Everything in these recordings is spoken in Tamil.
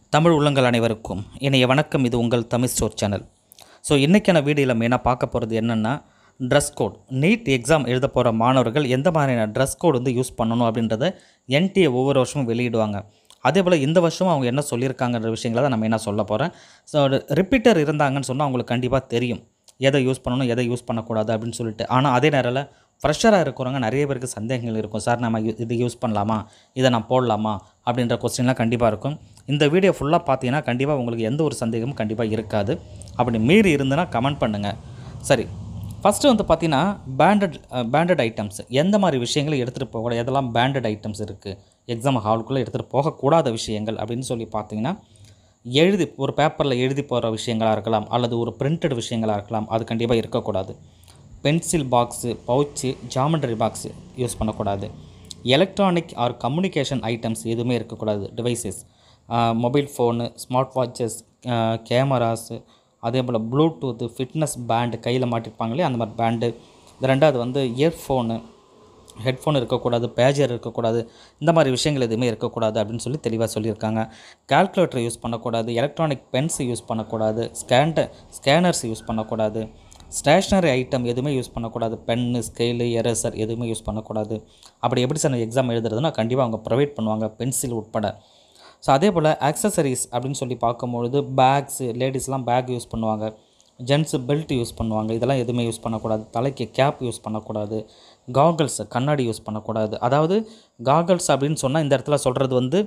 தமிழ் உள்ளங்கள் அனைவருக்கும் இணைய வணக்கம் இது உங்கள் தமிழ் ஸ்டோர் சேனல் ஸோ இன்றைக்கான வீடியோவில் மெயினாக பார்க்க போகிறது என்னென்னா ட்ரெஸ் கோட் நீட் எக்ஸாம் எழுத போகிற மாணவர்கள் எந்த மாதிரியான ட்ரெஸ் கோட் வந்து யூஸ் பண்ணணும் அப்படின்றத என்டிஏ ஒவ்வொரு வருஷமும் வெளியிடுவாங்க அதே போல் இந்த வருஷமும் அவங்க என்ன சொல்லியிருக்காங்கன்ற விஷயங்களை தான் நம்ம என்ன சொல்ல போகிறேன் ஸோ ரிப்பீட்டர் இருந்தாங்கன்னு சொன்னால் அவங்களுக்கு கண்டிப்பாக தெரியும் எதை யூஸ் பண்ணணும் எதை யூஸ் பண்ணக்கூடாது அப்படின்னு சொல்லிட்டு ஆனால் அதே நேரத்தில் ஃப்ரெஷராக இருக்கிறவங்க நிறைய பேருக்கு சந்தேகங்கள் இருக்கும் சார் நம்ம யு- இது யூஸ் பண்ணலாமா இதை நான் போடலாமா அப்படின்ற கொஸ்டின்லாம் கண்டிப்பாக இருக்கும் இந்த வீடியோ ஃபுல்லாக பார்த்தீங்கன்னா கண்டிப்பாக உங்களுக்கு எந்த ஒரு சந்தேகமும் கண்டிப்பாக இருக்காது அப்படி மீறி இருந்துன்னா கமெண்ட் பண்ணுங்கள் சரி ஃபஸ்ட்டு வந்து பார்த்தீங்கன்னா பேண்டட் பேண்டட் ஐட்டம்ஸ் எந்த மாதிரி விஷயங்களை எடுத்துகிட்டு போகக்கூடாது எதெல்லாம் பேண்டட் ஐட்டம்ஸ் இருக்குது எக்ஸாம் ஹாலுக்குள்ளே எடுத்துகிட்டு போகக்கூடாத விஷயங்கள் அப்படின்னு சொல்லி பார்த்தீங்கன்னா எழுதி ஒரு பேப்பரில் எழுதி போகிற விஷயங்களாக இருக்கலாம் அல்லது ஒரு பிரிண்டட் விஷயங்களாக இருக்கலாம் அது கண்டிப்பாக இருக்கக்கூடாது pencil box pouch geometry box use பண்ணக்கூடாது எலக்ட்ரானிக் ஆர் கம்யூனிகேஷன் ஐட்டம்ஸ் எதுவுமே இருக்கக்கூடாது devices mobile phone smart watches cameras அதே போல் ப்ளூடூத்து ஃபிட்னஸ் பேண்டு கையில் மாட்டிருப்பாங்க இல்லையா அந்த மாதிரி பேண்டு இந்த ரெண்டாவது வந்து இயர்ஃபோனு ஹெட்ஃபோன் இருக்கக்கூடாது பேஜர் இருக்கக்கூடாது இந்த மாதிரி விஷயங்கள் எதுவுமே இருக்கக்கூடாது அப்படின்னு சொல்லி தெளிவாக சொல்லியிருக்காங்க கால்குலேட்டர் யூஸ் பண்ணக்கூடாது எலக்ட்ரானிக் பென்ஸ் யூஸ் பண்ணக்கூடாது ஸ்கேண்ட ஸ்கேனர்ஸ் யூஸ் பண்ணக்கூடாது ஸ்டேஷ்னரி ஐட்டம் எதுவுமே யூஸ் பண்ணக்கூடாது பென்னு ஸ்கேலு எரேசர் எதுவுமே யூஸ் பண்ணக்கூடாது அப்படி எப்படி சார் எக்ஸாம் எழுதுறதுன்னா கண்டிப்பாக அவங்க ப்ரொவைட் பண்ணுவாங்க பென்சில் உட்பட ஸோ அதே போல் ஆக்சசரிஸ் அப்படின்னு சொல்லி பார்க்கும்பொழுது பேக்ஸு லேடிஸ்லாம் பேக் யூஸ் பண்ணுவாங்க ஜென்ஸு பெல்ட் யூஸ் பண்ணுவாங்க இதெல்லாம் எதுவுமே யூஸ் பண்ணக்கூடாது தலைக்கு கேப் யூஸ் பண்ணக்கூடாது காகல்ஸ் கண்ணாடி யூஸ் பண்ணக்கூடாது அதாவது காகல்ஸ் அப்படின்னு சொன்னால் இந்த இடத்துல சொல்கிறது வந்து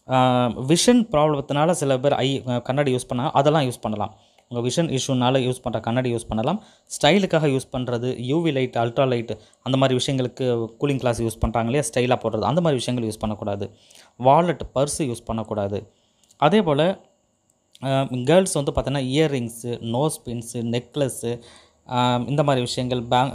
விஷன் ப்ராப்ளத்தினால சில பேர் ஐ கண்ணாடி யூஸ் பண்ணால் அதெல்லாம் யூஸ் பண்ணலாம் உங்கள் விஷன் இஷ்யூனால யூஸ் பண்ணுற கண்ணாடி யூஸ் பண்ணலாம் ஸ்டைலுக்காக யூஸ் பண்ணுறது யூவி லைட் அல்ட்ரா லைட் அந்த மாதிரி விஷயங்களுக்கு கூலிங் கிளாஸ் யூஸ் பண்ணுறாங்க இல்லையா ஸ்டைலாக போடுறது அந்த மாதிரி விஷயங்கள் யூஸ் பண்ணக்கூடாது வாலெட் பர்ஸு யூஸ் பண்ணக்கூடாது அதே போல் கேர்ள்ஸ் வந்து பார்த்தீங்கன்னா இயர்ரிங்ஸு நோஸ் பின்ஸு நெக்லஸ்ஸு இந்த மாதிரி விஷயங்கள் பேங்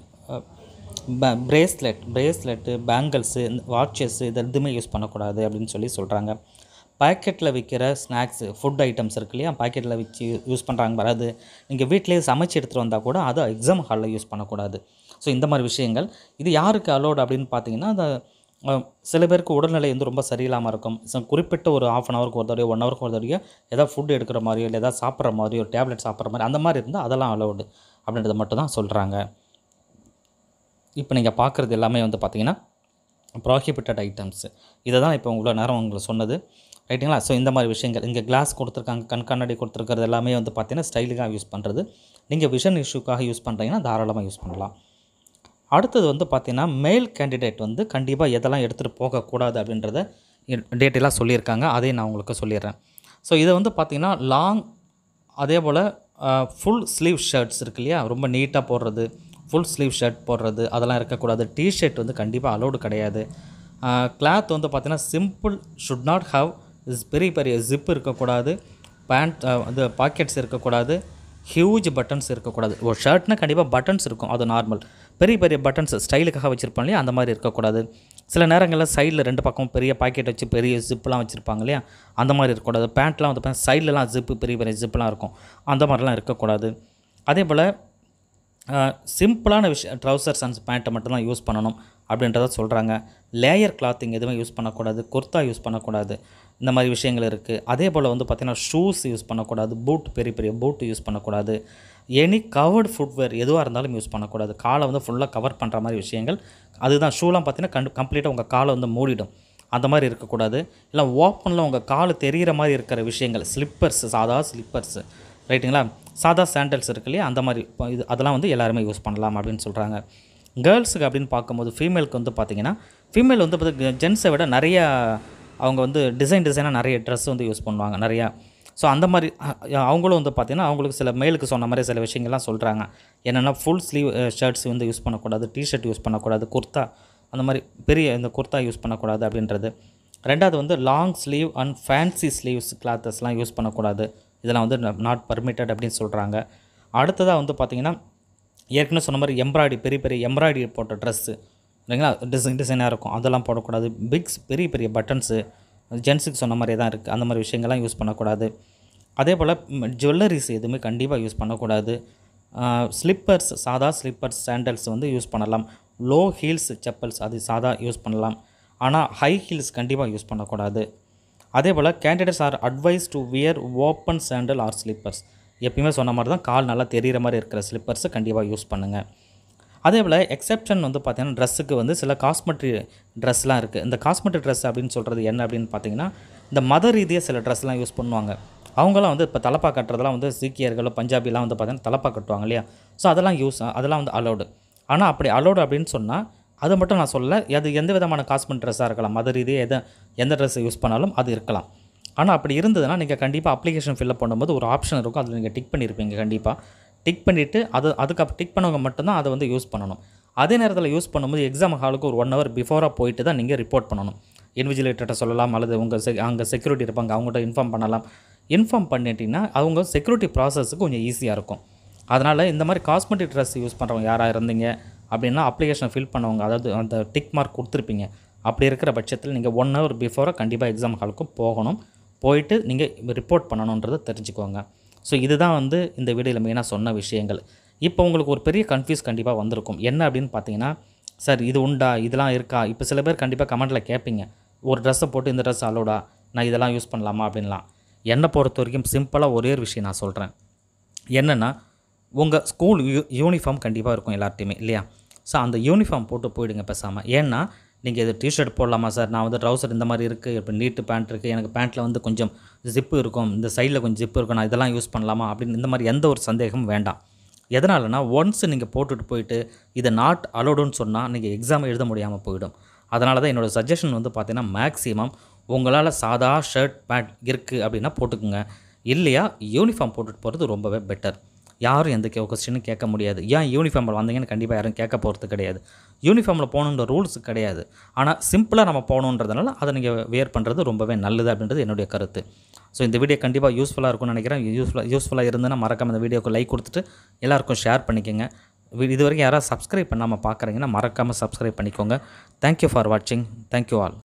பிரேஸ்லெட் பிரேஸ்லெட்டு பேங்கிள்ஸு வாட்சஸ்ஸு இது எதுவுமே யூஸ் பண்ணக்கூடாது அப்படின்னு சொல்லி சொல்கிறாங்க பாக்கெட்டில் விற்கிற ஸ்நாக்ஸு ஃபுட் ஐட்டம்ஸ் இருக்கு இல்லையா பாக்கெட்டில் வச்சு யூஸ் பண்ணுறாங்க வராது நீங்கள் வீட்டிலேயே சமைச்சு எடுத்துகிட்டு வந்தால் கூட அதை எக்ஸாம் ஹாலில் யூஸ் பண்ணக்கூடாது ஸோ இந்த மாதிரி விஷயங்கள் இது யாருக்கு அலோடு அப்படின்னு பார்த்தீங்கன்னா அந்த அஹ், சில பேருக்கு உடல்நிலை வந்து ரொம்ப சரியில்லாமல் இருக்கும் ஸோ குறிப்பிட்ட ஒரு ஆஃப் அன் ஹவருக்கு ஒரு தடவையோ ஒன் ஹவருக்கு ஒரு தடவையோ ஏதாவது ஃபுட் எடுக்கிற மாதிரியோ இல்லை ஏதாவது சாப்பிட்ற மாதிரியோ டேப்லெட் சாப்பிட்ற மாதிரி அந்த மாதிரி இருந்தால் அதெல்லாம் அலோடு அப்படின்றத மட்டும் தான் சொல்கிறாங்க இப்போ நீங்கள் பார்க்குறது எல்லாமே வந்து பார்த்தீங்கன்னா ப்ராஹிபிட்டட் ஐட்டம்ஸ் இதை தான் இப்போ உங்களை நேரம் உங்களுக்கு சொன்னது ரைட்டுங்களா ஸோ இந்த மாதிரி விஷயங்கள் இங்கே கிளாஸ் கொடுத்துருக்காங்க கண் கண்ணாடி கொடுத்துருக்கிறது எல்லாமே வந்து பார்த்தீங்கன்னா ஸ்டைலுக்காக யூஸ் பண்ணுறது நீங்கள் விஷன் இஷ்யூக்காக யூஸ் பண்ணுறீங்கன்னா தாராளமாக யூஸ் பண்ணலாம் அடுத்தது வந்து பார்த்தீங்கன்னா மேல் கேண்டிடேட் வந்து கண்டிப்பாக எதெல்லாம் எடுத்துகிட்டு போகக்கூடாது அப்படின்றத டேட்டெல்லாம் சொல்லியிருக்காங்க அதையும் நான் உங்களுக்கு சொல்லிடுறேன் ஸோ இதை வந்து பார்த்தீங்கன்னா லாங் அதே போல் ஃபுல் ஸ்லீவ் ஷர்ட்ஸ் இருக்கு இல்லையா ரொம்ப நீட்டாக போடுறது ஃபுல் ஸ்லீவ் ஷர்ட் போடுறது அதெல்லாம் இருக்கக்கூடாது டிஷர்ட் வந்து கண்டிப்பாக அலோடு கிடையாது கிளாத் வந்து பார்த்தீங்கன்னா சிம்பிள் ஷுட் நாட் ஹாவ் பெரிய பெரிய ஜிப் இருக்கக்கூடாது பேண்ட் வந்து பாக்கெட்ஸ் இருக்கக்கூடாது ஹியூஜ் பட்டன்ஸ் இருக்கக்கூடாது ஒரு ஷர்ட்னா கண்டிப்பாக பட்டன்ஸ் இருக்கும் அது நார்மல் பெரிய பெரிய பட்டன்ஸ் ஸ்டைலுக்காக வச்சுருப்பாங்க இல்லையா அந்த மாதிரி இருக்கக்கூடாது சில நேரங்களில் சைடில் ரெண்டு பக்கம் பெரிய பாக்கெட் வச்சு பெரிய ஜிப்லாம் வச்சுருப்பாங்க இல்லையா அந்த மாதிரி இருக்கக்கூடாது பேண்ட்லாம் வந்து பார்த்தீங்கன்னா சைட்லலாம் ஜிப்பு பெரிய பெரிய ஜிப்லாம் இருக்கும் அந்த மாதிரிலாம் இருக்கக்கூடாது அதே போல் சிம்பிளான விஷயம் ட்ரௌசர்ஸ் அண்ட் பேண்ட்டை மட்டும்தான் யூஸ் பண்ணணும் அப்படின்றத சொல்கிறாங்க லேயர் கிளாத்திங் எதுவுமே யூஸ் பண்ணக்கூடாது குர்த்தா யூஸ் பண்ணக்கூடாது இந்த மாதிரி விஷயங்கள் இருக்குது அதே போல் வந்து பார்த்திங்கன்னா ஷூஸ் யூஸ் பண்ணக்கூடாது பூட் பெரிய பெரிய பூட் யூஸ் பண்ணக்கூடாது எனி கவர்டு ஃபுட்வேர் எதுவாக இருந்தாலும் யூஸ் பண்ணக்கூடாது காலை வந்து ஃபுல்லாக கவர் பண்ணுற மாதிரி விஷயங்கள் அதுதான் ஷூலாம் பார்த்தீங்கன்னா கண்டு கம்ப்ளீட்டாக உங்கள் காலை வந்து மூடிடும் அந்த மாதிரி இருக்கக்கூடாது இல்லை ஓப்பனில் உங்கள் கால் தெரிகிற மாதிரி இருக்கிற விஷயங்கள் ஸ்லிப்பர்ஸ் சாதா ஸ்லிப்பர்ஸ் ரைட்டுங்களா சாதா சாண்டல்ஸ் இருக்கு இல்லையா அந்த மாதிரி இப்போ இது அதெல்லாம் வந்து எல்லாருமே யூஸ் பண்ணலாம் அப்படின்னு சொல்கிறாங்க கேர்ள்ஸுக்கு அப்படின்னு பார்க்கும்போது ஃபீமேலுக்கு வந்து பார்த்தீங்கன்னா ஃபீமேல் வந்து பார்த்து ஜென்ஸை விட நிறையா அவங்க வந்து டிசைன் டிசைனாக நிறைய ட்ரெஸ் வந்து யூஸ் பண்ணுவாங்க நிறையா ஸோ அந்த மாதிரி அ- அவங்களும் வந்து பார்த்தீங்கன்னா அவங்களுக்கு சில மேலுக்கு சொன்ன மாதிரி சில விஷயங்கள்லாம் சொல்கிறாங்க என்னென்னா ஃபுல் ஸ்லீவ் ஷர்ட்ஸ் வந்து யூஸ் பண்ணக்கூடாது டிஷர்ட் யூஸ் பண்ணக்கூடாது குர்த்தா அந்த மாதிரி பெரிய இந்த குர்த்தா யூஸ் பண்ணக்கூடாது அப்படின்றது ரெண்டாவது வந்து long sleeve and fancy sleeves கிளாத்தஸ்லாம் யூஸ் பண்ணக்கூடாது இதெல்லாம் வந்து நாட் பர்மிட்டட் அப்படின்னு சொல்கிறாங்க அடுத்ததாக வந்து பார்த்திங்கன்னா ஏற்கனவே சொன்ன மாதிரி எம்ப்ராய்டி பெரிய பெரிய எம்ப்ராய்டி போட்ட ட்ரெஸ்ஸு இல்லைங்களா டிசைன் டிசைனாக இருக்கும் அதெல்லாம் போடக்கூடாது பிக்ஸ் பெரிய பெரிய பட்டன்ஸு ஜென்ஸுக்கு சொன்ன மாதிரியே தான் இருக்குது அந்த மாதிரி விஷயங்கள்லாம் யூஸ் பண்ணக்கூடாது அதே போல் ஜுவல்லரிஸ் எதுவுமே கண்டிப்பாக யூஸ் பண்ணக்கூடாது ஸ்லிப்பர்ஸ் சாதா ஸ்லிப்பர்ஸ் சாண்டல்ஸ் வந்து யூஸ் பண்ணலாம் லோ ஹீல்ஸ் செப்பல்ஸ் அது சாதா யூஸ் பண்ணலாம் ஆனால் ஹை ஹீல்ஸ் கண்டிப்பாக யூஸ் பண்ணக்கூடாது அதே போல் candidates are advised to wear open sandal or slippers எப்பயுமே சொன்ன மாதிரி தான் கால் நல்லா தெரிகிற மாதிரி இருக்கிற ஸ்லிப்பர்ஸை கண்டிப்பாக யூஸ் பண்ணுங்கள் அதே போல் எக்ஸெப்ஷன் வந்து பார்த்தீங்கன்னா ட்ரெஸ்ஸுக்கு வந்து சில காஸ்மெட்ரிக் ட்ரெஸ்லாம் இருக்குது இந்த காஸ்மெட்ரிக் ட்ரெஸ் அப்படின்னு சொல்கிறது என்ன அப்படின்னு பார்த்தீங்கன்னா இந்த மத ரீதியாக சில ட்ரெஸ்லாம் யூஸ் பண்ணுவாங்க அவங்களாம் வந்து இப்போ தலப்பா கட்டுறதெல்லாம் வந்து சீக்கியர்கள் பஞ்சாபிலாம் வந்து பார்த்தீங்கன்னா தலப்பா கட்டுவாங்க இல்லையா ஸோ அதெல்லாம் யூஸ் அதெல்லாம் வந்து அலௌடு ஆனால் அப்படி அலௌடு அப்படின்னு சொன்னால் அது மட்டும் நான் சொல்லலை அது எந்த விதமான காஸ்மெட் ட்ரெஸ்ஸாக இருக்கலாம் மத ரீதியாக எதை எந்த ட்ரெஸ்ஸை யூஸ் பண்ணாலும் அது இருக்கலாம் ஆனால் அப்படி இருந்ததுன்னா நீங்கள் கண்டிப்பாக அப்ளிகேஷன் ஃபில்அப் பண்ணும்போது ஒரு ஆப்ஷன் இருக்கும் அதில் நீங்கள் டிக் பண்ணியிருப்பீங்க கண்டிப்பாக டிக் பண்ணிவிட்டு அது அதுக்கு டிக் பண்ணவங்க மட்டும்தான் அதை வந்து யூஸ் பண்ணணும் அதே நேரத்தில் யூஸ் பண்ணும்போது எக்ஸாம் ஹாலுக்கு ஒரு ஒன் ஹவர் பிஃபோராக போயிட்டு தான் நீங்கள் ரிப்போர்ட் பண்ணணும் இன்விஜிலேட்டர்கிட்ட சொல்லலாம் அல்லது உங்கள் செ அங்கே செக்யூரிட்டி இருப்பாங்க அவங்கள்ட்ட இன்ஃபார்ம் பண்ணலாம் இன்ஃபார்ம் பண்ணிட்டீங்கன்னா அவங்க செக்யூரிட்டி ப்ராசஸுக்கு கொஞ்சம் ஈஸியாக இருக்கும் அதனால் இந்த மாதிரி காஸ்மெட்டிக் ட்ரெஸ் யூஸ் பண்ணுறவங்க யாராக இருந்தீங்க அப்படின்னா அப்ளிகேஷன் ஃபில் பண்ணவங்க அதாவது அந்த டிக் மார்க் கொடுத்துருப்பீங்க அப்படி இருக்கிற பட்சத்தில் நீங்கள் ஒன் ஹவர் பிஃபோராக கண்டிப்பாக எக்ஸாம் ஹாலுக்கு போகணும் போயிட்டு நீங்கள் ரிப்போர்ட் பண்ணணுன்றதை தெரிஞ்சுக்கோங்க ஸோ இதுதான் வந்து இந்த வீடியோவில் மெயினாக சொன்ன விஷயங்கள் இப்போ உங்களுக்கு ஒரு பெரிய கன்ஃபியூஸ் கண்டிப்பாக வந்திருக்கும் என்ன அப்படின்னு பார்த்தீங்கன்னா சார் இது உண்டா இதெல்லாம் இருக்கா இப்போ சில பேர் கண்டிப்பாக கமெண்ட்டில் கேட்பீங்க ஒரு ட்ரெஸ்ஸை போட்டு இந்த ட்ரெஸ் அலோடா நான் இதெல்லாம் யூஸ் பண்ணலாமா அப்படின்லாம் என்னை பொறுத்த வரைக்கும் சிம்பிளாக ஒரே ஒரு விஷயம் நான் சொல்கிறேன் என்னென்னா உங்கள் ஸ்கூல் யூ யூனிஃபார்ம் கண்டிப்பாக இருக்கும் எல்லார்ட்டையுமே இல்லையா ஸோ அந்த யூனிஃபார்ம் போட்டு போயிடுங்க பேசாமல் ஏன்னா நீங்கள் இது டிஷர்ட் போடலாமா சார் நான் வந்து ட்ரௌசர் இந்த மாதிரி இருக்குது இப்போ நீட்டு பேண்ட் இருக்குது எனக்கு பேண்ட்டில் வந்து கொஞ்சம் ஜிப்பு இருக்கும் இந்த சைடில் கொஞ்சம் ஜிப்பு இருக்கும் நான் இதெல்லாம் யூஸ் பண்ணலாமா அப்படின்னு இந்த மாதிரி எந்த ஒரு சந்தேகமும் வேண்டாம் எதனாலனா ஒன்ஸ் நீங்கள் போட்டுட்டு போயிட்டு இதை நாட் அலோடுன்னு சொன்னால் நீங்கள் எக்ஸாம் எழுத முடியாமல் போயிடும் அதனால தான் என்னோடய சஜஷன் வந்து பார்த்தீங்கன்னா மேக்ஸிமம் உங்களால் சாதா ஷர்ட் பேண்ட் இருக்குது அப்படின்னா போட்டுக்குங்க இல்லையா யூனிஃபார்ம் போட்டுட்டு போகிறது ரொம்பவே பெட்டர் யாரும் எந்த கே கொஸ்டினும் கேட்க முடியாது ஏன் யூனிஃபார்மில் வந்தீங்கன்னு கண்டிப்பாக யாரும் கேட்க போகிறது கிடையாது யூனிஃபார்மில் போகணுன்ற ரூல்ஸ் கிடையாது ஆனால் சிம்பிளாக நம்ம போகணுன்றதுனால அதை நீங்கள் வேர் பண்ணுறது ரொம்பவே நல்லது அப்படின்றது என்னுடைய கருத்து ஸோ இந்த வீடியோ கண்டிப்பாக யூஸ்ஃபுல்லாக இருக்கும்னு நினைக்கிறேன் யூஸ்ஃபுல்லாக யூஸ்ஃபுல்லாக இருந்ததுன்னா மறக்காம இந்த வீடியோக்கு லைக் கொடுத்துட்டு எல்லாருக்கும் ஷேர் பண்ணிக்கோங்க வி- இது வரைக்கும் யாராவது சப்ஸ்கிரைப் பண்ணாமல் பார்க்குறீங்கன்னா மறக்காமல் சப்ஸ்கிரைப் பண்ணிக்கோங்க தேங்க்யூ ஃபார் வாட்சிங் தேங்க்யூ ஆல்